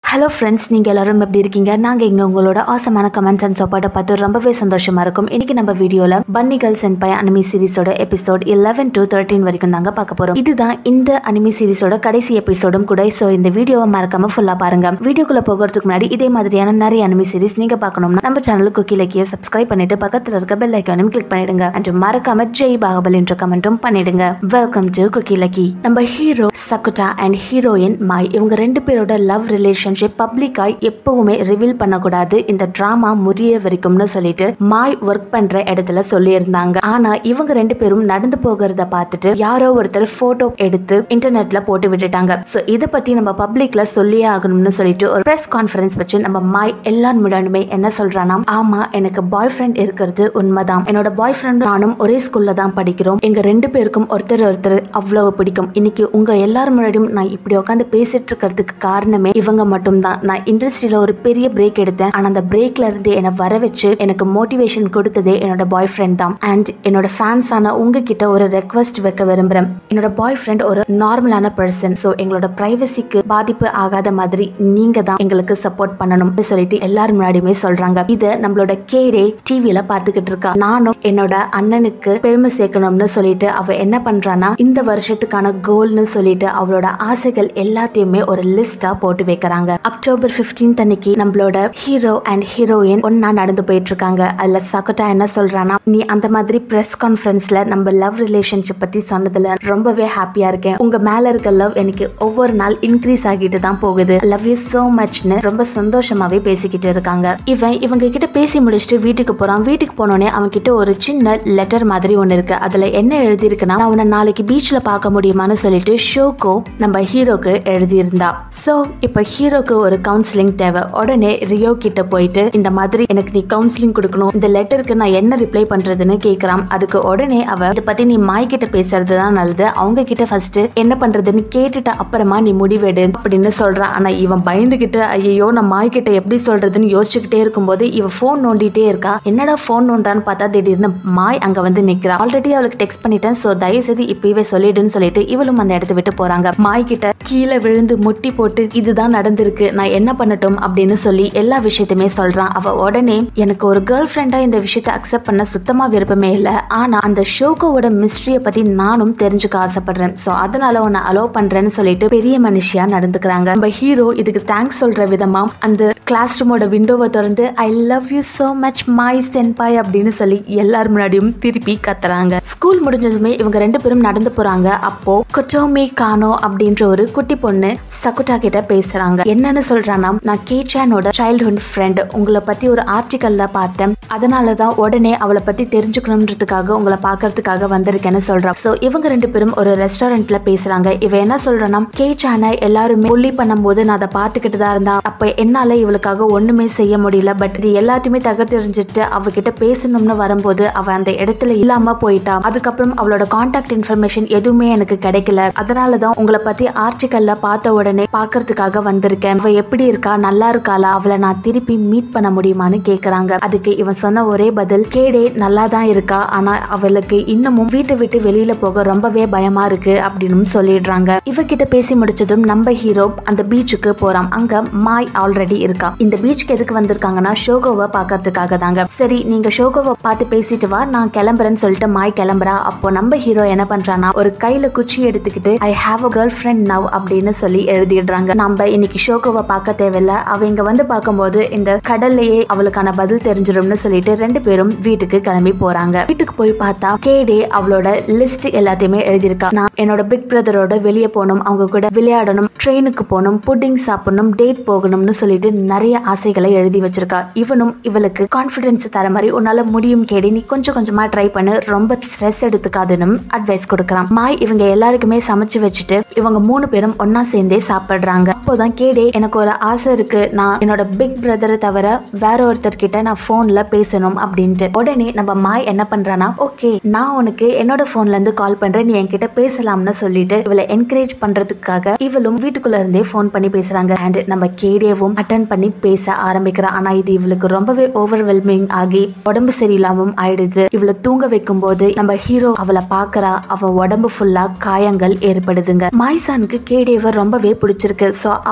hello friends நீங்கள் எல்லாரும் எப்படி இருக்கீங்க நாங்கள் இங்கே உங்களோட ஆசமான கமெண்ட்ஸ் அண்ட் சப்போர்ட்டை பார்த்து ரொம்பவே சந்தோஷமாக இருக்கும் இன்றைக்கி நம்ம வீடியோவில் பன்னி கேர்ள்ஸ் அண்ட் பை அனிமி சீரிஸோட எபிசோட் 11 டு தேர்ட்டின் வரைக்கும் தாங்க பார்க்க போகிறோம் இதுதான் இந்த அனிமி சீரிஸோட கடைசி எபிசோடும் கூட ஸோ இந்த வீடியோவை மறக்காம ஃபுல்லாக பாருங்க வீடியோக்குள்ளே போகிறதுக்கு முன்னாடி இதே மாதிரியான நிறைய அனிமி சீரிஸ் நீங்கள் பார்க்கணும்னா நம்ம சேனலுக்கு குக்கி லக்கியை சப்ஸ்கிரைப் பண்ணிட்டு பக்கத்தில் இருக்க பெல் ஐக்கானையும் கிளிக் பண்ணிடுங்க அண்ட் மறக்காம ஜெய் பாகபல் என்ற கமெண்ட்டும் பண்ணிடுங்க வெல்கம் டு குக்கி லக்கி நம்ம hero Sakuta and heroine Mai இவங்க ரெண்டு பேரோட லவ் ரிலேஷன்ஷிப் பப்ளிக்காய் எப்பவுமே ரிவீல் பண்ணக்கூடாது இந்த டிராமா முறிய வரைக்கும்னு சொல்லிட்டு மாய் ஒர்க் பண்ற இடத்துல சொல்லியிருந்தாங்க ஆனா இவங்க ரெண்டு பேரும் நடந்து போகிறத பார்த்துட்டு யாரோ ஒருத்தர் போட்டோ எடுத்து இன்டர்நெட்ல போட்டு விட்டுட்டாங்க ஸோ இதை பத்தி நம்ம பப்ளிக்ல சொல்லியே ஆகணும்னு சொல்லிட்டு ஒரு ப்ரெஸ் கான்ஃபரன்ஸ் வச்சு நம்ம மாய் எல்லார் முன்னாடியுமே என்ன சொல்றானா ஆமா எனக்கு பாய் ஃப்ரெண்ட் இருக்கிறது உண்மைதான் என்னோட பாய் ஃப்ரெண்ட் நானும் ஒரே ஸ்கூல்ல தான் படிக்கிறோம் எங்க ரெண்டு பேருக்கும் ஒருத்தர் ஒருத்தர் அவ்வளவு பிடிக்கும் இன்னைக்கு உங்க எல்லார் முன்னாடியும் நான் இப்படி உட்காந்து பேசிட்டு இருக்கிறதுக்கு காரணமே இவங்க மட்டும்தான் நான் இண்டஸ்ட்ரியில ஒரு பெரிய பிரேக் எடுத்தேன் ஆனா அந்த பிரேக்ல இருந்து என்னை வர வச்சு எனக்கு மோட்டிவேஷன் கொடுத்ததே என்னோட பாய் ஃப்ரெண்ட் தான் அண்ட் என்னோட ஃபேன்ஸ் ஆன உங்ககிட்ட ஒரு ரெக்வஸ்ட் வைக்க விரும்புறேன் என்னோட பாய் ஃப்ரெண்ட் ஒரு நார்மலான பர்சன் ஸோ எங்களோட பிரைவசிக்கு பாதிப்பு ஆகாத மாதிரி நீங்க தான் எங்களுக்கு சப்போர்ட் பண்ணணும் சொல்லிட்டு எல்லாரும் முன்னாடியுமே சொல்றாங்க இதை நம்மளோட கேடே டிவியில பாத்துக்கிட்டு இருக்கா நானும் என்னோட அண்ணனுக்கு பெருமை சேர்க்கணும்னு சொல்லிட்டு அவ என்ன பண்றானா இந்த வருஷத்துக்கான கோல்னு சொல்லிட்டு அவளோட ஆசைகள் எல்லாத்தையுமே ஒரு லிஸ்டா போட்டு வைக்கிறாங்க அக்டோபர் 15th அன்னைக்கு நம்மளோட ஹீரோ அண்ட் ஹீரோயின் ஒன்னா நடந்து போயிட்டு இருக்காங்க அதுல சகோட்டா என்ன சொல்றானா நீ அந்த மாதிரி பிரஸ் கான்ஃபரன்ஸ்ல நம்ம லவ் ரிலேஷன்ஷிப் பத்தி சொன்னதுல ரொம்பவே ஹாப்பியா இருக்கேன் உங்க மேல இருக்க லவ் எனக்கு ஒவ்வொரு நாள் இன்க்ரீஸ் ஆகிட்டு தான் போகுது லவ் யூ சோ மச்னு ரொம்ப சந்தோஷமாவே பேசிக்கிட்டு இருக்காங்க இவன் இவங்க கிட்ட பேசி முடிச்சுட்டு வீட்டுக்கு போறான் வீட்டுக்கு போனோடனே அவன் கிட்ட ஒரு சின்ன லெட்டர் மாதிரி ஒன்று இருக்கு அதுல என்ன எழுதியிருக்குன்னா நான் உன்னை நாளைக்கு பீச்ல பார்க்க முடியுமான்னு சொல்லிட்டு ஷோக்கோ நம்ம ஹீரோக்கு எழுதியிருந்தா ஸோ இப்போ ஹீரோக்கு ஒரு கவுன்சிலிங் தேவை உடனே ரியோ கிட்ட போயிட்டு இந்த மாதிரி எனக்கு நீ கவுன்சிலிங் கொடுக்கணும் இந்த லெட்டருக்கு நான் என்ன ரிப்ளை பண்றதுன்னு கேட்கறான் அதுக்கு உடனே அவ இதை பத்தி நீ மாய் கிட்ட பேசுறது தான் நல்லது அவங்க கிட்ட ஃபர்ஸ்ட் என்ன பண்றதுன்னு கேட்டுட்டு அப்புறமா நீ முடிவெடு அப்படின்னு சொல்றான் ஆனா இவன் பயந்துகிட்டு ஐயோ நான் மாய் கிட்ட எப்படி சொல்றதுன்னு யோசிச்சுக்கிட்டே இருக்கும்போது இவ ஃபோன் நோண்டிட்டே இருக்கா என்னடா ஃபோன் நோண்டான்னு பார்த்தா திடீர்னு மாய் அங்க வந்து நிக்கிறா ஆல்ரெடி அவளுக்கு டெக்ஸ்ட் பண்ணிட்டேன் ஸோ தயவு செய்து இப்பவே சொல்லிடுன்னு சொல்லிட்டு இவளும் அந்த இடத்த விட்டு போறாங்க மாய் கிட்ட கீழே விழுந்து முட்டி போட்டு இதுதான் நடந்திருக்கு நான் என்ன பண்ணட்டும் அப்படின்னு சொல்லி எல்லா விஷயத்தையுமே சொல்றான் அவ உடனே எனக்கு ஒரு கேர்ள் ஃப்ரெண்டா இந்த விஷயத்தை அக்செப்ட் பண்ண சுத்தமா விருப்பமே இல்லை ஆனா அந்த ஷோகோவோட மிஸ்ட்ரியை பத்தி நானும் தெரிஞ்சுக்க ஆசைப்படுறேன் ஸோ அதனால உன்னை அலோவ் பண்றேன்னு சொல்லிட்டு பெரிய மனுஷியா நடந்துக்கிறாங்க நம்ம ஹீரோ இதுக்கு தேங்க்ஸ் சொல்ற விதமா அந்த கிளாஸ் ரூமோட விண்டோவை திறந்து I love you so much my senpai அப்படின்னு சொல்லி எல்லார் முன்னாடியும் திருப்பி கத்துறாங்க ஸ்கூல் முடிஞ்சதுமே இவங்க ரெண்டு பேரும் நடந்து போறாங்க அப்போ கொட்டோமி கானோ அப்படின்ற ஒரு குட்டி பொண்ணு சகுட்டா கிட்ட பேசுறாங்க என்னன்னு சொல்றானா நான் கேச்சானோட சைல்ட்ஹுட் ஃப்ரெண்ட் உங்களை பத்தி ஒரு ஆர்டிக்கல்ல பார்த்தேன் அதனால தான் உடனே அவளை பத்தி தெரிஞ்சுக்கணுன்றதுக்காக உங்களை பார்க்கறதுக்காக வந்திருக்கேன்னு சொல்றா ஸோ இவங்க ரெண்டு பேரும் ஒரு ரெஸ்டாரண்ட்ல பேசுறாங்க இவ என்ன சொல்றானா கேச்சான எல்லாருமே புள்ளி பண்ணும்போது நான் அதை பார்த்துக்கிட்டு தான் இருந்தா அப்ப என்னால இவளுக்காக ஒண்ணுமே செய்ய முடியல பட் இது எல்லாத்தையுமே தகர்த்தெறிஞ்சிட்டு அவகிட்ட பேசணும்னு வரும்போது அவ அந்த இடத்துல இல்லாம போயிட்டா அதுக்கப்புறம் அவளோட கான்டாக்ட் இன்ஃபர்மேஷன் எதுவுமே எனக்கு கிடைக்கல அதனால தான் உங்களை பத்தி ஆர்டிக்கல்ல பார்த்த உடனே பார்க்கறதுக்காக வந்திருக்கேன் அவ எப்படி இருக்கா நல்லா இருக்காளா அவளை நான் திருப்பி மீட் பண்ண முடியுமான்னு கேக்குறாங்க அதுக்கு இவன் சொன்ன ஒரே பதில் கேடே நல்லா தான் இருக்கா ஆனா அவளுக்கு இன்னமும் வீட்டை விட்டு வெளியில போக ரொம்பவே பயமா இருக்கு அப்படின்னு சொல்லிடுறாங்க இவகிட்ட பேசி முடிச்சதும் நம்ம ஹீரோ அந்த பீச்சுக்கு போறான் அங்க மாய் ஆல்ரெடி இருக்கா இந்த பீச்சுக்கு எதுக்கு வந்திருக்காங்கன்னா ஷோகோவை பார்க்கறதுக்காக தாங்க சரி நீங்க ஷோகோவை பார்த்து பேசிட்டு வா நான் கிளம்புறேன்னு சொல்லிட்டு மாய் கிளம்புறா அப்போ நம்ம ஹீரோ என்ன பண்றானா ஒரு கையில குச்சி எடுத்துக்கிட்டு I have a girlfriend now அப்படின்னு சொல்லி எழுதிடுறாங்க நம்ம இன்னைக்கு ஷோகோவை பார்க்க தேவையில்ல அவ இங்க வந்து பார்க்கும்போது இந்த கடல்லையே அவளுக்கான பதில் தெரிஞ்சிடும்னு சொல்லிட்டு ரெண்டு பேரும் வீட்டுக்கு கிளம்பி போறாங்க வீட்டுக்கு போய் பார்த்தா கேடே அவளோட லிஸ்ட் எல்லாத்தையுமே எழுதியிருக்கா நான் என்னோட பிக் பிரதரோட வெளியே போகணும் அவங்க கூட விளையாடணும் ட்ரெயினுக்கு போகணும் புட்டிங் சாப்பிடணும் டேட் போகணும்னு சொல்லிட்டு நிறைய ஆசைகளை எழுதி வச்சிருக்கா இவனும் இவளுக்கு கான்ஃபிடன்ஸ் தர மாதிரி உன்னால முடியும் கேடி நீ கொஞ்சம் கொஞ்சமா ட்ரை பண்ணு ரொம்ப ஸ்ட்ரெஸ் எடுத்துக்காதுன்னு அட்வைஸ் கொடுக்குறான் மாய் இவங்க எல்லாருக்குமே சமைச்சு வச்சுட்டு இவங்க மூணு பேரும் ஒன்னா சேர்ந்தே சாப்பிடுறாங்க அப்போதான் கேடே எனக்கு ஒரு ஆசை இருக்கு நான் என்னோட பிக் பிரதரை தவிர வேற ஒருத்தர் கிட்ட நான் போன்ல பேசணும் அப்படின்ட்டு உடனே நம்ம மாய் என்ன பண்றானா ஓகே நான் உனக்கு என்னோட போன்ல இருந்து கால் பண்றேன் நீ என்கிட்ட பேசலாம்னு சொல்லிட்டு இவளை என்கரேஜ் பண்றதுக்காக இவளும் வீட்டுக்குள்ள இருந்தே ஃபோன் பண்ணி பேசுறாங்க அண்ட் நம்ம கேடியவும் அட்டன் பண்ணி பேச ஆரம்பிக்கிறா ஆனா இது இவளுக்கு ரொம்பவே ஓவர்வெல்மிங் ஆகி உடம்பு சரியில்லாமவும் ஆயிடுது இவளை தூங்க வைக்கும் போது நம்ம ஹீரோ அவளை பாக்குறா அவ உடம்பு ஃபுல்லா காயங்கள் ஏற்படுதுங்க மாய்சானுக்கு கேடியவ ரொம்பவே பிடிச்சிருக்கு ஸோ அவளுக்கு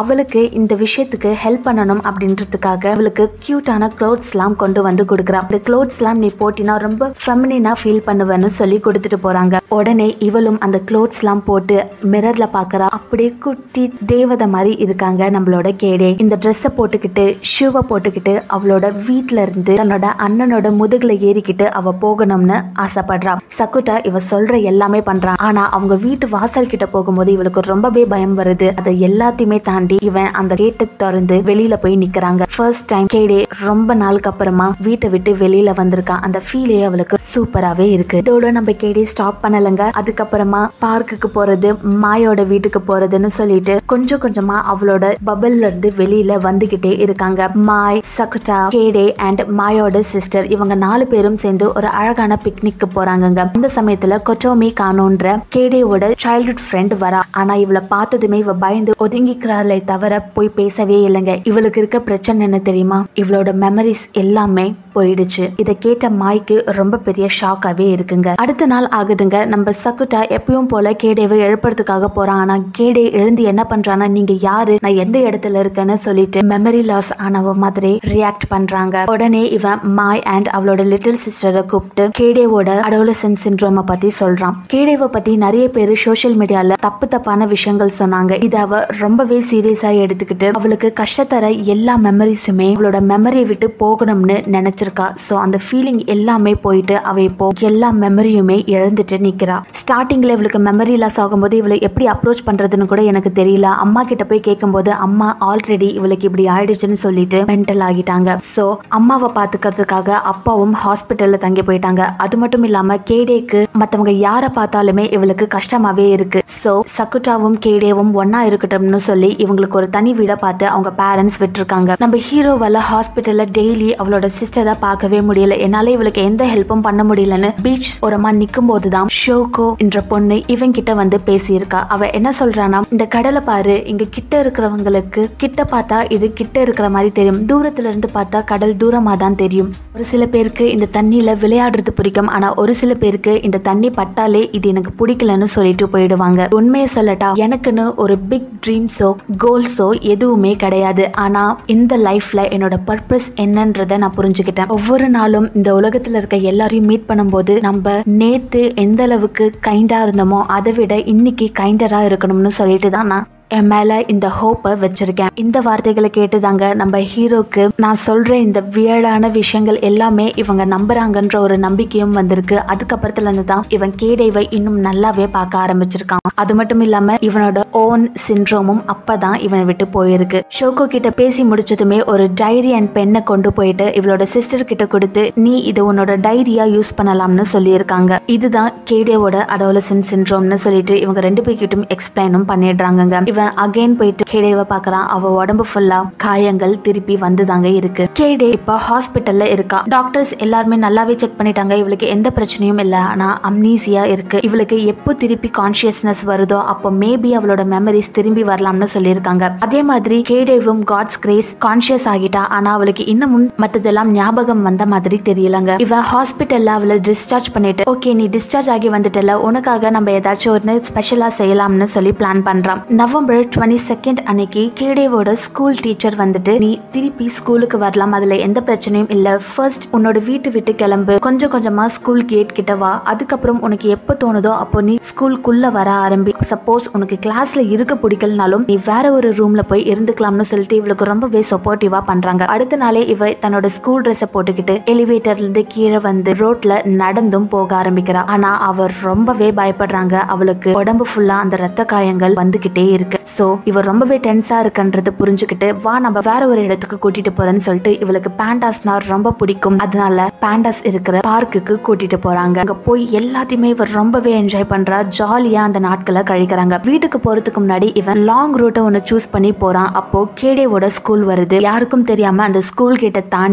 இந்த விஷயத்துக்கு ஹெல்ப் பண்ணணும் அப்படின்றதுக்காக இவளுக்கு கியூட்டான க்ளோத்ஸ்லாம் கொண்டு வந்து கொடுக்குறா இந்த க்ளோத்ஸ்லாம் நீ போட்டினா ரொம்ப ஃபெமினா ஃபீல் பண்ணுவேன்னு சொல்லி கொடுத்துட்டு போறாங்க உடனே இவளும் அந்த க்ளோத்ஸ்லாம் போட்டு மிரர்ல பாக்குறா அப்படியே குட்டி தேவதை மாதிரி இருக்காங்க நம்மளோட கேடே இந்த ட்ரெஸ்ஸை போட்டுக்கிட்டு ஷூவை போட்டுக்கிட்டு அவளோட வீட்ல இருந்து தன்னோட அண்ணனோட முதுகுல ஏறிக்கிட்டு அவ போகணும்னு ஆசைப்படுறா சக்குட்டா இவ சொல்ற எல்லாமே பண்றான் ஆனா அவங்க வீட்டு வாசல் கிட்ட போகும்போது இவளுக்கு ரொம்பவே பயம் வருது அதை எல்லாத்தையுமே தாண்டி இவன் அந்த கேட்டை திறந்து வெளியில போய் நிக்கிறாங்க ஃபர்ஸ்ட் டைம் கேடே ரொம்ப நாளுக்கு அப்புறமா வீட்டை விட்டு வெளியில வந்திருக்கான் அந்த ஃபீலே அவளுக்கு சூப்பராகவே இருக்கு இதோட நம்ம கேடி ஸ்டாப் பண்ணலைங்க அதுக்கப்புறமா பார்க்குக்கு போறது மாயோட வீட்டுக்கு போறதுன்னு சொல்லிட்டு கொஞ்சம் கொஞ்சமா அவளோட பபிள்ல இருந்து வெளியில வந்துகிட்டே இருக்காங்க மாய் சகுட்டா கேடே அண்ட் மாயோட சிஸ்டர் இவங்க நாலு பேரும் சேர்ந்து ஒரு அழகான பிக்னிக்கு போறாங்கங்க இந்த சமயத்துல கொச்சோமி கானோன்ற கேடேவோட சைல்ட்ஹுட் ஃப்ரெண்ட் வரா ஆனா இவளை பார்த்ததுமே இவ பயந்து ஒதுங்கிக்கிறாளே தவிர போய் பேசவே இல்லைங்க இவளுக்கு இருக்க பிரச்சனை என்ன தெரியுமா இவளோட மெமரிஸ் எல்லாமே போயிடுச்சு இதை கேட்ட மாய்க்கு ரொம்ப பெரிய ஷாக்காவே இருக்குங்க அடுத்த நாள் ஆகுதுங்க நம்ம சக்குட்டா எப்பயும் போல கேடேவை எழுப்புறதுக்காக போறான் ஆனா கேடே எழுந்து என்ன பண்றானா நீங்க யாரு நான் எந்த இடத்துல இருக்கேன்னு சொல்லிட்டு மெமரி லாஸ் ஆனவ மாதிரி ரியாக்ட் பண்றாங்க உடனே இவன் மாய் அண்ட் அவளோட லிட்டில் சிஸ்டரை கூப்பிட்டு கேடேவோட அடோலசன் சிண்ட்ரோமை பத்தி சொல்றான் கேடேவை பத்தி நிறைய பேர் சோஷியல் மீடியால தப்பு தப்பான விஷயங்கள் சொன்னாங்க இதை அவ ரொம்பவே சீரியஸா எடுத்துக்கிட்டு அவளுக்கு கஷ்டத்தர எல்லா மெமரிஸுமே அவளோட மெமரியை விட்டு போகணும்னு நினைச்சிருக்கா ஸோ அந்த ஃபீலிங் எல்லாமே போயிட்டு அவ இப்போ எல்லா மெமரியுமே இழந்துட்டு நிக்கிறா ஸ்டார்டிங்ல இவளுக்கு மெமரி லாஸ் ஆகும்போது இவளை எப்படி அப்ரோச் பண்றதுன்னு கூட எனக்கு தெரியல அம்மா கிட்ட போய் கேட்கும்போது அம்மா ஆல்ரெடி இவளுக்கு இப்படி ஆயிடுச்சுன்னு சொல்லிட்டு மென்டல் ஆகிட்டாங்க ஸோ அம்மாவை பாத்துக்கிறதுக்காக அப்பாவும் ஹாஸ்பிட்டல்ல தங்கி போயிட்டாங்க அது மட்டும் இல்லாம கேடேக்கு மத்தவங்க யாரை பார்த்தாலுமே இவளுக்கு கஷ்டமாவே இருக்கு ஸோ சக்குட்டாவும் கேடேவும் ஒன்னா இருக்கட்டும்னு சொல்லி இவங்களுக்கு ஒரு தனி வீடை பார்த்து அவங்க பேரண்ட்ஸ் விட்டுருக்காங்க நம்ம ஹீரோவால ஹாஸ்பிட்டல்ல டெய்லி அவளோட சிஸ்டரை பார்க்கவே முடியல என்னால இவளுக்கு எந்த ஹெல்ப்பும் பண்ண முடியலன்னு பீச் ஓரமா நிக்கும் போதுதான் ஷோகோ என்ற பொண்ணு இவன் கிட்ட வந்து பேசியிருக்கா அவ என்ன சொல்றானா இந்த கடலை பாரு இங்க கிட்ட இருக்கிறவங்களுக்கு கிட்ட பார்த்தா இது கிட்ட இருக்கிற மாதிரி தெரியும் தூரத்துல இருந்து பார்த்தா கடல் தூரமா தான் தெரியும் ஒரு சில பேருக்கு இந்த தண்ணியில விளையாடுறது பிடிக்கும் ஆனா ஒரு சில பேருக்கு இந்த தண்ணி பட்டாலே இது எனக்கு பிடிக்கலன்னு சொல்லிட்டு போயிடுவாங்க உண்மையை சொல்லட்டா எனக்குன்னு ஒரு பிக் ட்ரீம்ஸோ கோல்ஸோ எதுவுமே கிடையாது ஆனா இந்த லைஃப்ல என்னோட பர்பஸ் என்னன்றத நான் புரிஞ்சுக்கிட்டேன் ஒவ்வொரு நாளும் இந்த உலகத்துல இருக்க எல்லாரையும் மீட் பண்ணும்போது நம்ம நேத்து எந்த அளவுக்கு கைண்டா இருந்தோமோ அதை விட இன்னைக்கு கைண்டரா இருக்கணும்னு சொல்லிட்டு தான் நான் என் மேல இந்த ஹோப்பை வச்சிருக்கேன் இந்த வார்த்தைகளை கேட்டுதாங்க நம்ம ஹீரோக்கு நான் சொல்ற இந்த வியர்டான விஷயங்கள் எல்லாமே இவங்க நம்புறாங்கன்ற ஒரு நம்பிக்கையும் வந்திருக்கு அதுக்கப்புறத்துல இருந்து தான் இவன் கேடேவை இன்னும் நல்லாவே பார்க்க ஆரம்பிச்சிருக்கான் அது மட்டும் இல்லாம இவனோட ஓன் சிண்ட்ரோமும் அப்பதான் இவனை விட்டு போயிருக்கு ஷோகோ கிட்ட பேசி முடிச்சதுமே ஒரு டைரி அண்ட் பெண்ணை கொண்டு போயிட்டு இவளோட சிஸ்டர் கிட்ட கொடுத்து நீ இதை உன்னோட டைரியா யூஸ் பண்ணலாம்னு சொல்லியிருக்காங்க இதுதான் கேடேவோட அடோலசன் சிண்ட்ரோம்னு சொல்லிட்டு இவங்க ரெண்டு பேர்கிட்டும் எக்ஸ்பிளைனும் பண்ணிடுறாங்க இவன் அகைன் போயிட்டு கேடேவை பார்க்கறான் அவ உடம்பு ஃபுல்லா காயங்கள் திருப்பி வந்துதாங்க இருக்கு கேடே இப்ப ஹாஸ்பிட்டல்ல இருக்கா டாக்டர்ஸ் எல்லாருமே நல்லாவே செக் பண்ணிட்டாங்க இவளுக்கு எந்த பிரச்சனையும் இல்ல ஆனா அம்னீசியா இருக்கு இவளுக்கு எப்போ திருப்பி கான்சியஸ்னஸ் வருதோ அப்போ மேபி அவளோட மெமரிஸ் திரும்பி வரலாம்னு சொல்லியிருக்காங்க அதே மாதிரி கேடேவும் காட்ஸ் கிரேஸ் கான்சியஸ் ஆகிட்டா ஆனா அவளுக்கு இன்னமும் மத்ததெல்லாம் ஞாபகம் வந்த மாதிரி தெரியலங்க இவ ஹாஸ்பிட்டல்ல அவளை டிஸ்சார்ஜ் பண்ணிட்டு ஓகே நீ டிஸ்சார்ஜ் ஆகி வந்துட்டல உனக்காக நம்ம ஏதாச்சும் ஒன்று ஸ்பெஷலா செய்யலாம்னு சொல்லி பிளான் பண்றான் நவம்பர் டுவெண்ட்டி செகண்ட் அன்னைக்கு கேடேவோட ஸ்கூல் டீச்சர் வந்துட்டு நீ திருப்பி ஸ்கூலுக்கு வரலாம் அதுல எந்த பிரச்சனையும் இல்ல ஃபர்ஸ்ட் உன்னோட வீட்டு விட்டு கிளம்பு கொஞ்சம் கொஞ்சமா ஸ்கூல் கேட் கிட்ட வா அதுக்கப்புறம் உனக்கு எப்போ தோணுதோ அப்போ நீ ஸ்கூலுக்குள்ள வர ஆரம்பி சப்போஸ் உனக்கு கிளாஸ்ல இருக்க பிடிக்கலனாலும் நீ வேற ஒரு ரூம்ல போய் இருந்துக்கலாம்னு சொல்லிட்டு இவளுக்கு ரொம்பவே சப்போர்ட்டிவா பண்றாங்க அடுத்த நாளே இவ தன்னோட ஸ்கூல் ட்ரெஸ்ஸை போட்டுக்கிட்டு எலிவேட்டர்ல இருந்து கீழே வந்து ரோட்ல நடந்தும் போக ஆரம்பிக்கிறா ஆனா அவர் ரொம்பவே பயப்படுறாங்க அவளுக்கு உடம்பு ஃபுல்லா அந்த ரத்த காயங்கள் வந்துகிட்டே இருக்கு சோ இவ ரொம்பவே டென்ஸா இருக்குன்றது புரிஞ்சுக்கிட்டு வா நம்ம வேற ஒரு இடத்துக்கு கூட்டிட்டு போறேன்னு சொல்லிட்டு இவளுக்கு பேண்டாஸ்னா ரொம்ப பிடிக்கும் அதனால பேண்டாஸ் இருக்கிற பார்க்குக்கு கூட்டிட்டு போறாங்க அங்க போய் எல்லாத்தையுமே இவர் ரொம்பவே என்ஜாய் பண்றா ஜாலியா அந்த நாட்களை கழிக்கிறாங்க வீட்டுக்கு போறதுக்கு முன்னாடி இவன் லாங் ரூட்டை ஒன்று சூஸ் பண்ணி போறான் அப்போ கேடேவோட ஸ்கூல் வருது யாருக்கும் தெரியாம அந்த ஸ்கூல் கிட்ட தாண்டி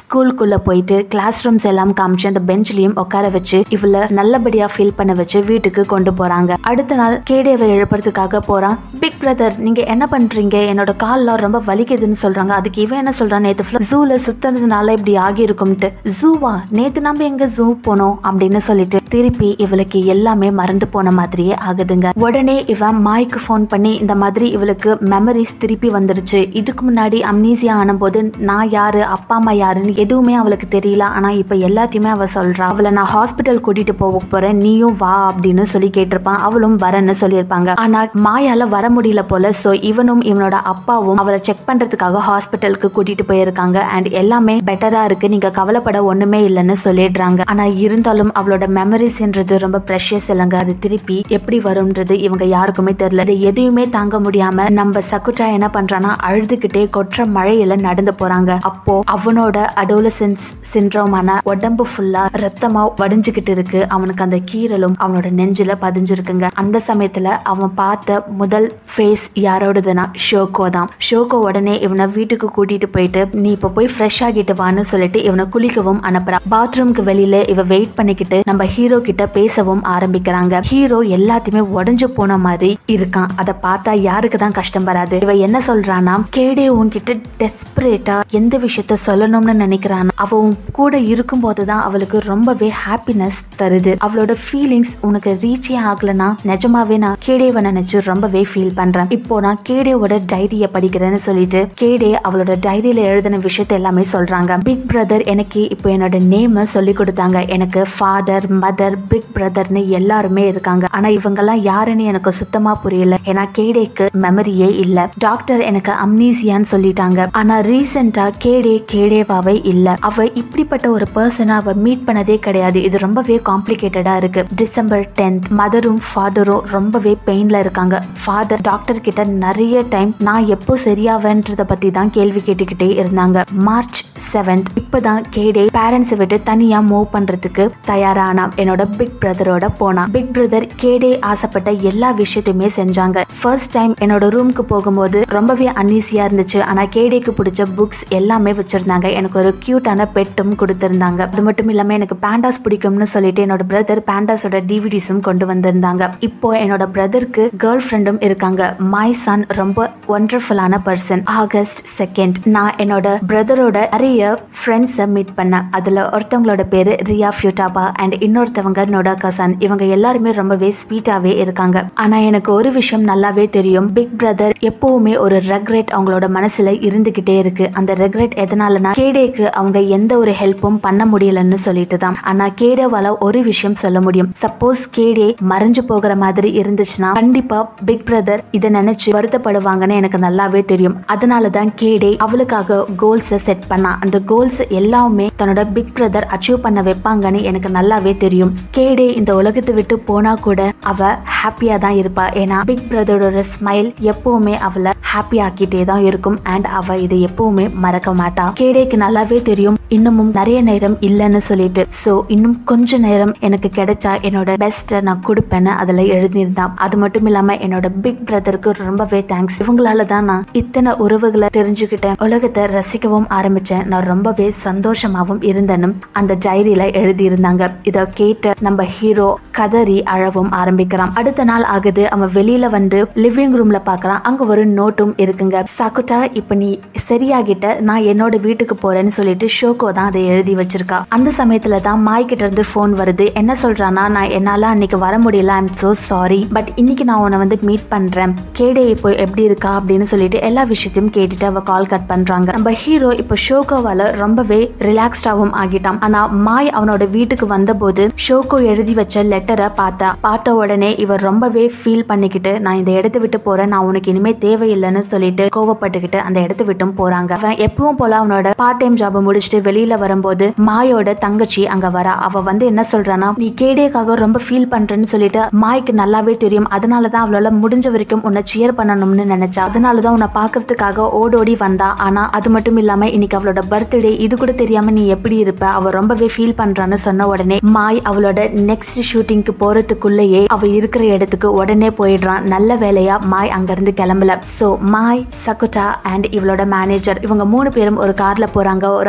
ஸ்கூலுக்குள்ள போயிட்டு கிளாஸ் ரூம்ஸ் எல்லாம் காமிச்சு அந்த பெஞ்ச்லயும் உட்கார வச்சு இவள நல்லபடியா ஃபீல் பண்ண வச்சு வீட்டுக்கு கொண்டு போறாங்க அடுத்த நாள் கேடேவை எழுப்புறதுக்காக போறான் பிக் பிரதர் நீங்க என்ன பண்றீங்க என்னோட கால்லாம் ரொம்ப வலிக்குதுன்னு சொல்றாங்க அதுக்கு இவன் என்ன சொல்றான் நேத்து ஃபுல்லா ஜூல சுத்துறதுனால இப்படி ஆகி இருக்கும்ட்டு ஜூவா நேத்து நம்ம எங்க ஜூ போனோம் அப்படின்னு சொல்லிட்டு திருப்பி இவளுக்கு எல்லாமே மறந்து போன மாதிரியே ஆகுதுங்க உடனே இவன் மாய்க்கு ஃபோன் பண்ணி இந்த மாதிரி இவளுக்கு மெமரிஸ் திருப்பி வந்துருச்சு இதுக்கு முன்னாடி அம்னீசியா ஆனபோது நான் யாரு அப்பா அம்மா யாருன்னு எதுவுமே அவளுக்கு தெரியல ஆனா இப்ப எல்லாத்தையுமே அவ சொல்றா அவளை நான் ஹாஸ்பிட்டல் கூட்டிட்டு போக போறேன் நீயும் வா அப்படின்னு சொல்லி கேட்டிருப்பான் அவளும் வரேன்னு சொல்லியிருப்பாங்க ஆனா மாயால வர முடியல போல சோ இவனும் இவனோட அப்பாவும் அவளை செக் பண்றதுக்காக ஹாஸ்பிட்டலுக்கு கூட்டிட்டு போயிருக்காங்க அண்ட் எல்லாமே பெட்டரா இருக்கு நீங்க கவலைப்பட ஒண்ணுமே இல்லைன்னு சொல்லிடுறாங்க ஆனா இருந்தாலும் அவளோட மெமரிஸ்ன்றது ரொம்ப ப்ரெஷியஸ் இல்லைங்க அது திருப்பி எப்படி வரும்ன்றது இவங்க யாருக்குமே தெரியல இது எதையுமே தாங்க முடியாம நம்ம சகுட்டா என்ன பண்றானா அழுதுகிட்டே கொற்ற மழையில நடந்து போறாங்க அப்போ அவனோட அடோலசன்ஸ் சிண்ட்ரோமான உடம்பு ஃபுல்லா ரத்தமா வடிஞ்சுக்கிட்டு இருக்கு அவனுக்கு அந்த கீரலும் அவனோட நெஞ்சில பதிஞ்சிருக்குங்க அந்த சமயத்துல அவன் பார்த்த முதல் ஃபேஸ் யாரோடதுன்னா ஷோகோ தான் ஷோகோ உடனே இவனை வீட்டுக்கு கூட்டிட்டு போயிட்டு நீ இப்ப போய் ஃப்ரெஷ் ஆகிட்டு வான்னு சொல்லிட்டு இவனை குளிக்கவும் அனுப்புறான் பாத்ரூம்க்கு வெளியில இவ வெயிட் பண்ணிக்கிட்டு நம்ம ஹீரோ கிட்ட பேசவும் ஆரம்பிக்கிறாங்க ஹீரோ எல்லாத்தையுமே உடஞ்சு போன மாதிரி இருக்கான் அதை பார்த்தா யாருக்கு தான் கஷ்டம் வராது இவ என்ன சொல்றானா கேடே உன்கிட்ட டெஸ்பரேட்டா எந்த விஷயத்த சொல்லணும்னு நினைக்கிறானா அவ உன் கூட இருக்கும்போது தான் அவளுக்கு ரொம்பவே ஹாப்பினஸ் தருது அவளோட ஃபீலிங்ஸ் உனக்கு ரீச்சே ஆகலனா நிஜமாவே நான் கேடேவை நினைச்சு ரொம்பவே ஃபீல் பண்றேன் இப்போ நான் கேடேவோட டைரிய படிக்கிறேன்னு சொல்லிட்டு கேடே அவளோட டைரியில எழுதின விஷயத்த எல்லாமே சொல்றாங்க பிக் பிரதர் எனக்கு இப்போ என்னோட நேம சொல்லி கொடுத்தாங்க எனக்கு ஃபாதர் மதர் பிக் பிரதர்னு எல்லாருமே இருக்காங்க ஆனா இவங்கெல்லாம் யாருன்னு எனக்கு சுத்தமா புரியல ஏன்னா கேடேக்கு மெமரியே இல்ல டாக்டர் எனக்கு அம்னீசியான்னு சொல்லிட்டாங்க ஆனா ரீசெண்டா கேடே கேடேவாவே இல்ல அவ இப்படிப்பட்ட ஒரு பர்சனை அவ மீட் பண்ணதே கிடையாது இது ரொம்பவே காம்ப்ளிகேட்டடா இருக்கு டிசம்பர் டென்த் மதரும் ஃபாதரும் ரொம்பவே பெயின்ல இருக்காங்க ஃபாதர் டாக்டர் கிட்ட நிறைய டைம் நான் எப்போ சரியாவேன்றத பத்தி தான் கேள்வி கேட்டுக்கிட்டே இருந்தாங்க மார்ச் செவன்த் இப்பதான் கேடே பேரண்ட்ஸை விட்டு தனியா மூவ் பண்றதுக்கு தயாரானா என்னோட பிக் பிரதரோட போனா பிக் பிரதர் கேடே ஆசைப்பட்ட எல்லா விஷயத்தையுமே செஞ்சாங்க ஃபர்ஸ்ட் டைம் என்னோட ரூம்க்கு போகும்போது ரொம்பவே அன்ஈஸியா இருந்துச்சு ஆனா கேடேக்கு பிடிச்ச புக்ஸ் எல்லாமே வச்சிருந்தாங்க எனக்கு ஒரு கியூட்டான பெட்டும் கொடுத்திருந்தாங்க அது மட்டும் இல்லாம எனக்கு பேண்டாஸ் பிடிக்கும்னு சொல்லிட்டு என்னோட பிரதர் பேண்டாஸோட டிவிடிஸும் கொண்டு வந்திருந்தாங்க இப்போ என்னோட பிரதருக்கு கேர்ள் ஃப்ரெண்டும் இருக்காங்க மை சன் ரொம்ப ஒண்டர்ஃபுல்லான பர்சன் ஆகஸ்ட் செகண்ட் நான் என்னோட பிரதரோட நிறைய ஃப்ரெண்ட்ஸை மீட் பண்ணேன் அதுல ஒருத்தவங்களோட பேரு ரியா ஃபியூட்டாபா அண்ட் இன்னொருத்தவங்க நொடா கசான் இவங்க எல்லாருமே ரொம்பவே ஸ்வீட்டாவே இருக்காங்க ஆனா எனக்கு ஒரு விஷயம் நல்லாவே தெரியும் பிக் பிரதர் எப்பவுமே ஒரு ரெக்ரெட் அவங்களோட மனசுல இருந்துகிட்டே இருக்கு அந்த ரெக்ரெட் எதனாலனா கேடேக்கு அவங்க எந்த ஒரு ஹெல்ப்பும் பண்ண முடியலன்னு சொல்லிட்டு தான் ஆனா கேடேவால ஒரு விஷயம் சொல்ல முடியும் சப்போஸ் கேடே மறைஞ்சு போகிற மாதிரி இருந்துச்சுன்னா கண்டிப்பா பிக் பிரதர் இதை நினைச்சு வருத்தப்படுவாங்கன்னு எனக்கு நல்லாவே தெரியும் அதனால தான் கேடே அவளுக்காக கோல்ஸை செட் பண்ணா அந்த கோல்ஸ் எல்லாமே தன்னோட பிக் பிரதர் அச்சீவ் பண்ண வைப்பாங்கன்னு எனக்கு நல்லாவே தெரியும் கேடே இந்த உலகத்தை விட்டு போனா கூட அவ ஹாப்பியா தான் இருப்பா ஏன்னா பிக் பிரதரோட ஸ்மைல் எப்பவுமே அவளை ஹாப்பி ஆக்கிட்டே தான் இருக்கும் அண்ட் அவ இதை எப்பவுமே மறக்க மாட்டா கேடேக்கு நல்லாவே தெரியும் இன்னமும் நிறைய நேரம் இல்லைன்னு சொல்லிட்டு சோ இன்னும் கொஞ்ச நேரம் எனக்கு கிடைச்சா என்னோட பெஸ்ட்டை நான் கொடுப்பேன்னு அதுல எழுதியிருந்தான் அது மட்டும் இல்லாம என்னோட பிக் பிரதருக்கு ரொம்பவே தேங்க்ஸ் இவங்களால தான் நான் இத்தனை உறவுகளை தெரிஞ்சுக்கிட்டேன் உலகத்தை ரசிக்கவும் ஆரம்பிச்சேன் நான் ரொம்பவே சந்தோஷமாவும் இருந்தேனும் அந்த டைரியில எழுதியிருந்தாங்க இதை கேட்டு நம்ம ஹீரோ கதறி அழவும் ஆரம்பிக்கிறான் அடுத்த நாள் ஆகுது அவன் வெளியில வந்து லிவிங் ரூம்ல பாக்குறான் அங்க ஒரு நோட்டும் இருக்குங்க சகுட்டா இப்ப நீ சரியாகிட்ட நான் என்னோட வீட்டுக்கு போறேன்னு சொல்லிட்டு ஷோகோ தான் அதை எழுதி வச்சிருக்கா அந்த சமயத்துல தான் மாய் கிட்ட இருந்து ஃபோன் வருது என்ன சொல்றானா நான் என்னால அன்னைக்கு வர முடியல ஐம் so சாரி பட் இன்னைக்கு நான் உன்னை வந்து மீட் பண்றேன் கேடே இப்போ எப்படி இருக்கா அப்படின்னு சொல்லிட்டு எல்லா விஷயத்தையும் கேட்டுட்டு அவ கால் கட் பண்றாங்க நம்ம ஹீரோ இப்போ ஷோகோவால ரொம்பவே ரிலாக்ஸ்டாவும் ஆகிட்டான் ஆனா மாய் அவனோட வீட்டுக்கு வந்தபோது ஷோகோ எழுதி வச்ச லெட்டரை பார்த்தா பார்த்த உடனே இவர் ரொம்பவே ஃபீல் பண்ணிக்கிட்டு நான் இந்த இடத்த விட்டு போறேன் நான் உனக்கு இனிமே தேவையில்லைன்னு சொல்லிட்டு கோவப்பட்டுக்கிட்டு அந்த இடத்த விட்டும் போறாங்க அவன் எப்பவும் போல அவனோட பார்ட் டைம் ஜாபை முடிச்சுட்டு வெளியில வரும்போது மாயோட தங்கச்சி அங்க வரா அவ வந்து என்ன சொல்றானா நீ கேடேக்காக ரொம்ப ஃபீல் பண்றேன்னு சொல்லிட்டு மாய்க்கு நல்லாவே தெரியும் அதனாலதான் அவளால முடிஞ்ச வரைக்கும் உன்னை சியர் பண்ணணும்னு நினைச்சா அதனாலதான் உன்னை பாக்குறதுக்காக ஓடோடி வந்தா ஆனா அது மட்டும் இல்லாம இன்னைக்கு அவளோட பர்த்டே இது கூட தெரியாம நீ எப்படி இருப்ப அவ ரொம்பவே ஃபீல் பண்றான்னு சொன்ன உடனே மாய் அவளோட நெக்ஸ்ட் ஷூட்டிங்க்கு போறதுக்குள்ளேயே அவ இருக்கிற இடத்துக்கு உடனே போயிடுறான் நல்ல வேலையா மாய் அங்கிருந்து கிளம்பல சோ மாய் சகுட்டா அண்ட் இவளோட மேனேஜர் இவங்க மூணு பேரும் ஒரு கார்ல போறாங்க ஒரு அழகான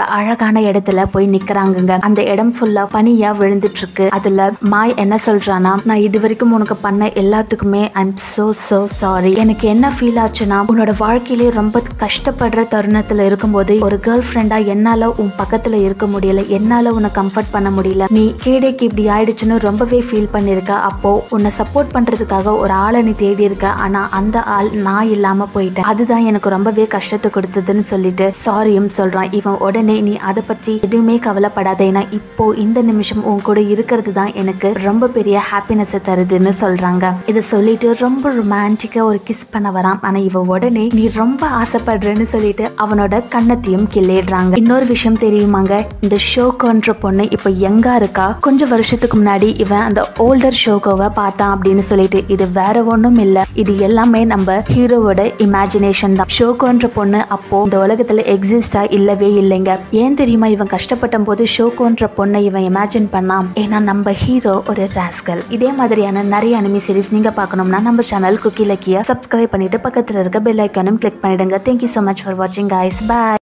இருட்டான இடத்துல போய் நிக்கிறாங்கங்க அந்த இடம் ஃபுல்லா பனியா விழுந்துட்டு இருக்கு அதுல மாய் என்ன சொல்றானா நான் இது வரைக்கும் உனக்கு பண்ண எல்லாத்துக்குமே ஐம் so so சாரி எனக்கு என்ன ஃபீல் ஆச்சுன்னா உன்னோட வாழ்க்கையிலே ரொம்ப கஷ்டப்படுற தருணத்துல இருக்கும்போது ஒரு கேர்ள் ஃப்ரெண்டா என்னால உன் பக்கத்துல இருக்க முடியல என்னால உன்னை கம்ஃபர்ட் பண்ண முடியல நீ கேடேக்கு இப்படி ஆயிடுச்சுன்னு ரொம்பவே ஃபீல் பண்ணிருக்க அப்போ உன்னை சப்போர்ட் பண்றதுக்காக ஒரு ஆளை நீ தேடி இருக்க ஆனா அந்த ஆள் நான் இல்லாம போயிட்டேன் அதுதான் எனக்கு ரொம்பவே கஷ்டத்தை கொடுத்ததுன்னு சொல்லிட்டு சாரியும் சொல்றான் இவன் உடனே நீ அதை பற்றி எதுவுமே கவலைப்படாத ஏன்னா இப்போ இந்த நிமிஷம் உன் கூட இருக்கிறது தான் எனக்கு ரொம்ப பெரிய ஹாப்பினஸ் தருதுன்னு சொல்றாங்க இதை சொல்லிட்டு ரொம்ப ரொமான்டிக்கா ஒரு கிஸ் பண்ண வரான் ஆனா இவ உடனே நீ ரொம்ப ஆசைப்படுறேன்னு சொல்லிட்டு அவனோட கண்ணத்தையும் கிள்ளிடுறாங்க இன்னொரு விஷயம் தெரியுமாங்க இந்த ஷோக்கோன்ற பொண்ணு இப்போ எங்கா இருக்கா கொஞ்சம் வருஷத்துக்கு முன்னாடி இவன் அந்த ஓல்டர் ஷோகோவை பார்த்தான் அப்படின்னு சொல்லிட்டு இது வேற ஒண்ணும் இல்ல இது எல்லாமே நம்ம ஹீரோவோட இமேஜினேஷன் தான் ஷோகோன்ற பொண்ணு அப்போ இந்த உலகத்துல எக்ஸிஸ்டா இல்லவே இல்லைங்க ஏன் தெரியுமா இவன் கஷ்டப்பட்ட போது ஷோகோன்ற பொண்ணை இவன் இமேஜின் பண்ணான் ஏன்னா நம்ம ஹீரோ ஒரு ராஸ்கல் இதே மாதிரியான நிறைய அனிமி சீரிஸ் நீங்க பார்க்கணும்னா நம்ம சேனல் குக்கி லக்கியா சப்ஸ்கிரைப் பண்ணிட்டு பக்கத்துல இருக்க பெல் ஐக்கானும் கிளிக் பண்ணிடுங்க தேங்க்யூ so மச் ஃபார் வாட்சிங் guys bye